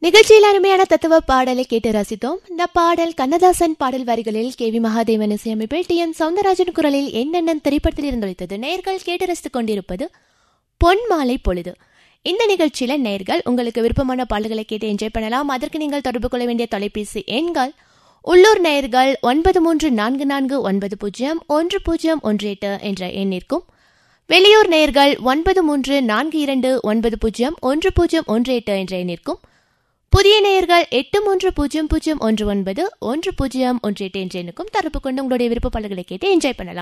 நிகழ்ச்சியில் அருமையான தத்துவ பாடலை கேட்டு ரசித்தோம் இந்த பாடல் கண்ணதாசன் பாடல் வரிகளில் கே வி மகாதேவன் இசையமைப்பில் டி என் சவுந்தரராஜன் குரலில் என்னென்ன திரைப்படத்தில் இருந்து வைத்தது நேர்கள் கேட்டு ரசித்துக் கொண்டிருப்பது பொன் மாலை பொழுது இந்த நிகழ்ச்சியில நேர்கள் உங்களுக்கு விருப்பமான பாடல்களை கேட்டு என்ஜாய் பண்ணலாம் அதற்கு நீங்கள் தொடர்பு கொள்ள வேண்டிய தொலைபேசி எண்கள் உள்ளூர் நேயர்கள் ஒன்பது மூன்று நான்கு நான்கு ஒன்பது பூஜ்ஜியம் ஒன்று பூஜ்ஜியம் ஒன்று எட்டு என்ற எண்ணிற்கும் வெளியூர் நேயர்கள் ஒன்பது மூன்று நான்கு இரண்டு ஒன்பது பூஜ்ஜியம் ஒன்று பூஜ்ஜியம் ஒன்று எட்டு என்ற எண்ணிற்கும் புதிய நேயர்கள் எட்டு மூன்று பூஜ்ஜியம் பூஜ்ஜியம் ஒன்று ஒன்பது ஒன்று பூஜ்ஜியம் ஒன்று எட்டு என்ற எண்ணுக்கும் தொடர்பு கொண்டு உங்களுடைய விருப்ப பாடல்களை கேட்டு என்ஜாய் பண்ணலாம்